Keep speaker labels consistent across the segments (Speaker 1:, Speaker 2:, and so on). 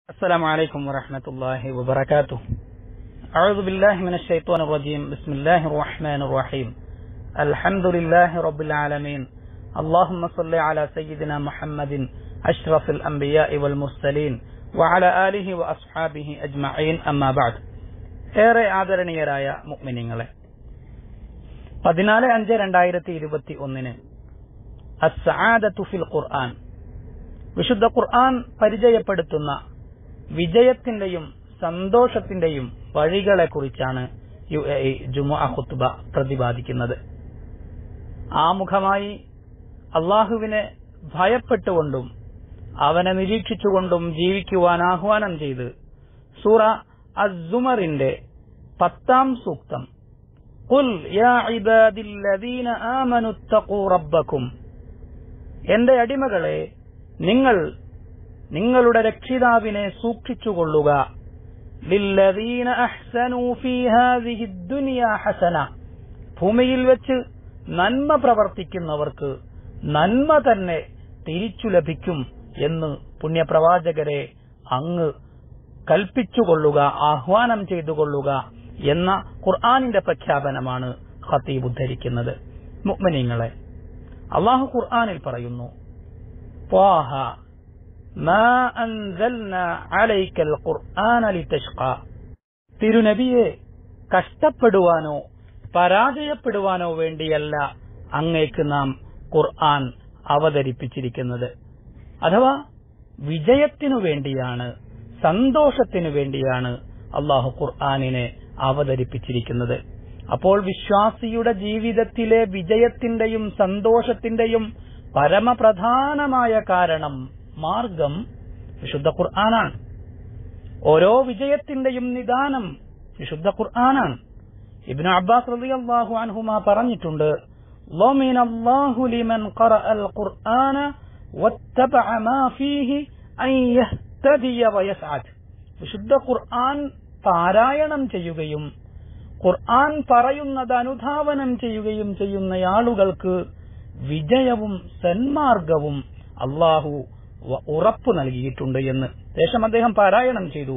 Speaker 1: السلام عليكم ورحمة الله وبركاته أعوذ بالله من الشيطان الرجيم بسم الله الرحمن الرحيم الحمد لله رب العالمين اللهم صل على سيدنا محمد أشرف الأنبياء والمرسلين وعلى آله وأصحابه أجمعين أما بعد ഏറെ ആദരണീയരായ മുഅ്മിനീങ്ങളെ പതിനാല് അഞ്ച് രണ്ടായിരത്തി ഇരുപത്തി ഒന്നിന് അസ്സആദത്തു ഫിൽ ഖുർആൻ വിശുദ്ധ ഖുർആൻ പരിചയപ്പെടുത്തുന്ന വിജയത്തിന്റെയും സന്തോഷത്തിന്റെയും വഴികളെ കുറിച്ചാണ് യു എ ഇ ജുമുഅ ഖുത്ബ പ്രതിപാദിക്കുന്നത് ആമുഖമായി അള്ളാഹുവിനെ ഭയപ്പെട്ടുകൊണ്ടും അവനെ നിരീക്ഷിച്ചുകൊണ്ടും ജീവിക്കുവാൻ ആഹ്വാനം ചെയ്ത് സൂറ അസുമറിന്റെ പത്താം സൂക്തം قل يا عبادي الذين آمنوا اتقوا ربكم എന്റെ അടിമകളെ നിങ്ങൾ നിങ്ങളുടെ രക്ഷിതാവിനെ സൂക്ഷിച്ചുകൊള്ളുക ലില്ലദീന അഹ്സനൂ ഫീ ഹാദിഹി ദുനിയാ ഹസന ഭൂമിയിൽ വെച്ച് നന്മ പ്രവർത്തിക്കുന്നവർക്ക് നന്മ തന്നെ തിരിച്ചു ലഭിക്കും എന്ന് പുണ്യപ്രവാചകരെ അങ്ങ് കൽപ്പിച്ചുകൊള്ളുക ആഹ്വാനം ചെയ്തുകൊള്ളുക എന്ന ഖുർആാനിന്റെ പ്രഖ്യാപനമാണ് ഖത്തീബ് ഉദ്ധരിക്കുന്നത് മുഅ്മിനീങ്ങളെ അള്ളാഹു ഖുർആാനിൽ പറയുന്നു ത്വാഹ മാ അൻസൽനാ അലൈക്കൽ ഖുർആന ലിതഷ്ഖാ തിരുനബിയെ കഷ്ടപ്പെടുവാനോ പരാജയപ്പെടുവാനോ വേണ്ടിയല്ല അങ്ങേക്ക് നാം ഖുർആൻ അവതരിപ്പിച്ചിരിക്കുന്നത് അഥവാ വിജയത്തിനു വേണ്ടിയാണ് സന്തോഷത്തിനു വേണ്ടിയാണ് അള്ളാഹു ഖുർആാനിനെ അവതരിപ്പിച്ചിരിക്കുന്നത് അപ്പോൾ വിശ്വാസിയുടെ ജീവിതത്തിലെ വിജയത്തിന്റെയും സന്തോഷത്തിന്റെയും പരമപ്രധാനമായ കാരണം മാർഗം വിശുദ്ധ ഖുർആനാണ് ഓരോ വിജയത്തിന്റെയും നിദാനം വിശുദ്ധ ഖുർആനാണ് ഇബ്നു അബ്ബാസ് റളിയല്ലാഹു അൻഹുമ പറഞ്ഞിട്ടുണ്ട് ضمن الله لمن قرأ القرآن واتبع ما فيه أن يهتدي ويسعد വിശുദ്ധ ഖുർആൻ പാരായണം ചെയ്യുകയും ഖുർആൻ പറയുന്നത് അനുധാവനം ചെയ്യുകയും ചെയ്യുന്ന ആളുകൾക്ക് വിജയവും സന്മാർഗവും അള്ളാഹു ഉറപ്പു നൽകിയിട്ടുണ്ട് എന്ന് ശേഷം അദ്ദേഹം പാരായണം ചെയ്തു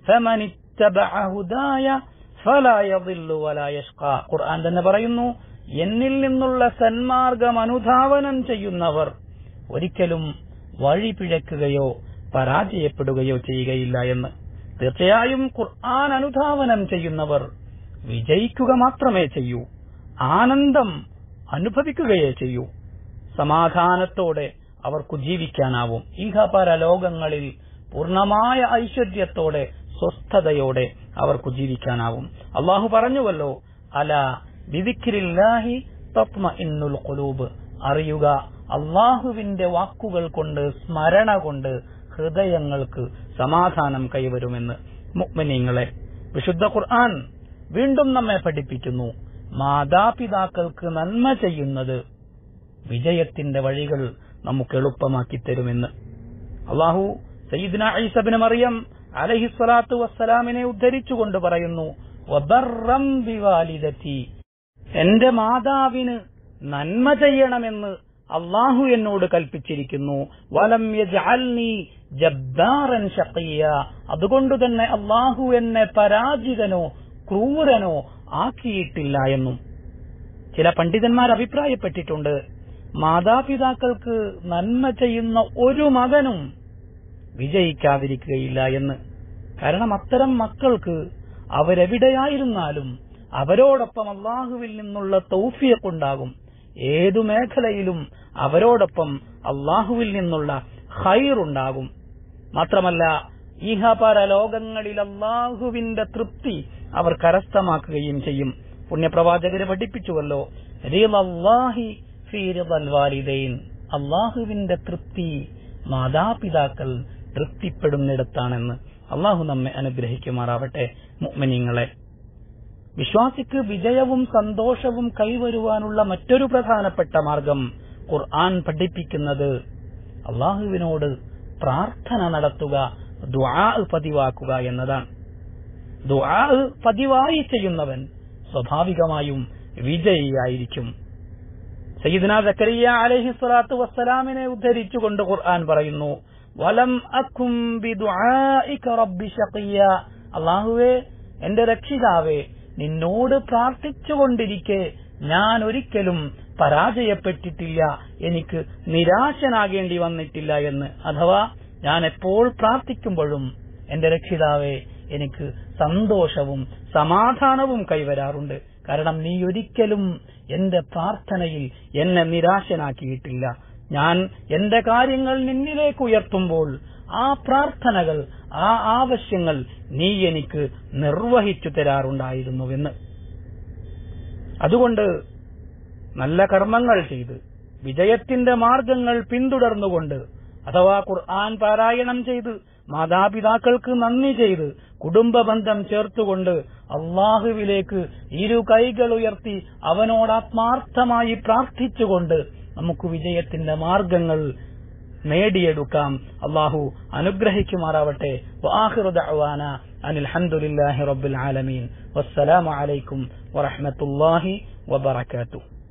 Speaker 1: ഖുർആൻ തന്നെ പറയുന്നു എന്നിൽ നിന്നുള്ള സന്മാർഗം അനുധാവനം ചെയ്യുന്നവർ ഒരിക്കലും വഴി പിഴക്കുകയോ പരാജയപ്പെടുകയോ ചെയ്യുകയില്ല എന്ന് തീർച്ചയായും ഖുർആൻ അനുധാവനം ചെയ്യുന്നവർ വിജയിക്കുക മാത്രമേ ചെയ്യൂ ആനന്ദം അനുഭവിക്കുകയേ ചെയ്യൂ സമാധാനത്തോടെ അവർക്കു ജീവിക്കാനാവും ഈഹപര ലോകങ്ങളിൽ പൂർണമായ ഐശ്വര്യത്തോടെ സ്വസ്ഥതയോടെ അവർക്കു ജീവിക്കാനാവും അള്ളാഹു പറഞ്ഞുവല്ലോ അല ബിദിഖിരില്ലാഹി തത്മ ഇന്നുൽ ഖുലൂബ് അറിയുക അള്ളാഹുവിന്റെ വാക്കുകൾ കൊണ്ട് സ്മരണ കൊണ്ട് ഹൃദയങ്ങൾക്ക് സമാധാനം കൈവരുമെന്ന് മുഗ്മിനീങ്ങളെ വിശുദ്ധ ഖുർആൻ വീണ്ടും നമ്മെ പഠിപ്പിക്കുന്നു മാതാപിതാക്കൾക്ക് നന്മ ചെയ്യുന്നത് വിജയത്തിന്റെ വഴികൾ നമുക്ക് എളുപ്പമാക്കി തരുമെന്ന് അള്ളാഹു സയ്യിദ്ന ഐസബിന് മറിയം അലഹി സ്വലാത്തു വസ്സലാമിനെ ഉദ്ധരിച്ചുകൊണ്ട് പറയുന്നു എന്റെ മാതാവിന് നന്മ ചെയ്യണമെന്ന് അള്ളാഹു എന്നോട് കൽപ്പിച്ചിരിക്കുന്നു വലം യജ്അൽനി ജബ്ബാറൻ ഷഖിയ അതുകൊണ്ട് തന്നെ അള്ളാഹു എന്നെ പരാജിതനോ ക്രൂരനോ ആക്കിയിട്ടില്ല എന്നും ചില പണ്ഡിതന്മാർ അഭിപ്രായപ്പെട്ടിട്ടുണ്ട് മാതാപിതാക്കൾക്ക് നന്മ ചെയ്യുന്ന ഒരു മകനും വിജയിക്കാതിരിക്കുകയില്ല എന്ന് കാരണം അത്തരം മക്കൾക്ക് അവരെവിടെയായിരുന്നാലും അവരോടൊപ്പം അള്ളാഹുവിൽ നിന്നുള്ള തൗഫിയക്കുണ്ടാകും ഏതു മേഖലയിലും അവരോടൊപ്പം അള്ളാഹുവിൽ നിന്നുള്ള ഹൈറുണ്ടാകും മാത്രമല്ല ഈഹപര ലോകങ്ങളിൽ അള്ളാഹുവിന്റെ തൃപ്തി അവർ കരസ്ഥമാക്കുകയും ചെയ്യും പുണ്യപ്രവാചകര് പഠിപ്പിച്ചുവല്ലോ അള്ളാഹുവിന്റെ തൃപ്തി മാതാപിതാക്കൾ തൃപ്തിപ്പെടുന്നിടത്താണെന്ന് അള്ളാഹു നമ്മെ അനുഗ്രഹിക്കുമാറാവട്ടെ മുഅ്മിനീങ്ങളെ വിശ്വാസിക്ക് വിജയവും സന്തോഷവും കൈവരുവാനുള്ള മറ്റൊരു പ്രധാനപ്പെട്ട മാർഗം ഖുർആൻ പഠിപ്പിക്കുന്നത് അള്ളാഹുവിനോട് പ്രാർത്ഥന നടത്തുക ദുആ പതിവാക്കുക എന്നതാണ് ദുആ പതിവായി ചെയ്യുന്നവൻ സ്വാഭാവികമായും വിജയിയായിരിക്കും സയ്യിദ്ന സക്കരിയ അലഹി സ്വലാത്തു വസ്സലാമിനെ ഉദ്ധരിച്ചുകൊണ്ട് ഖുർആൻ പറയുന്നു വലം അക്കും ബിദുആഇക റബ്ബി ശഖിയ അള്ളാഹുവേ എന്റെ രക്ഷിതാവേ നിന്നോട് പ്രാർത്ഥിച്ചുകൊണ്ടിരിക്കെ ഞാൻ ഒരിക്കലും പരാജയപ്പെട്ടിട്ടില്ല എനിക്ക് നിരാശനാകേണ്ടി വന്നിട്ടില്ല എന്ന് അഥവാ ഞാൻ എപ്പോൾ പ്രാർത്ഥിക്കുമ്പോഴും എന്റെ രക്ഷിതാവേ എനിക്ക് സന്തോഷവും സമാധാനവും കൈവരാറുണ്ട് കാരണം നീ ഒരിക്കലും എന്റെ പ്രാർത്ഥനയിൽ എന്നെ നിരാശനാക്കിയിട്ടില്ല ഞാൻ എന്റെ കാര്യങ്ങൾ നിന്നിലേക്ക് ഉയർത്തുമ്പോൾ ആ പ്രാർത്ഥനകൾ ആ ആവശ്യങ്ങൾ നീ എനിക്ക് നിർവഹിച്ചു തരാറുണ്ടായിരുന്നുവെന്ന് അതുകൊണ്ട് നല്ല കർമ്മങ്ങൾ ചെയ്ത് വിജയത്തിന്റെ മാർഗങ്ങൾ പിന്തുടർന്നുകൊണ്ട് അഥവാ ഖുർആൻ പാരായണം ചെയ്ത് മാതാപിതാക്കൾക്ക് നന്ദി ചെയ്ത് കുടുംബ ബന്ധം ചേർത്തുകൊണ്ട് അള്ളാഹുവിലേക്ക് ഇരു കൈകൾ ഉയർത്തി അവനോട് ആത്മാർത്ഥമായി പ്രാർത്ഥിച്ചുകൊണ്ട് നമുക്ക് വിജയത്തിന്റെ മാർഗങ്ങൾ നേടിയെടുക്കാം അള്ളാഹു അനുഗ്രഹിക്കുമാറാവട്ടെ വാഹിറുദഅവാന അനിൽ ഹംദുലില്ലാഹി റബ്ബിൽ ആലമീൻ വസ്സലാമു അലൈക്കും വറഹ്മത്തുള്ളാഹി വബറകാതുഹു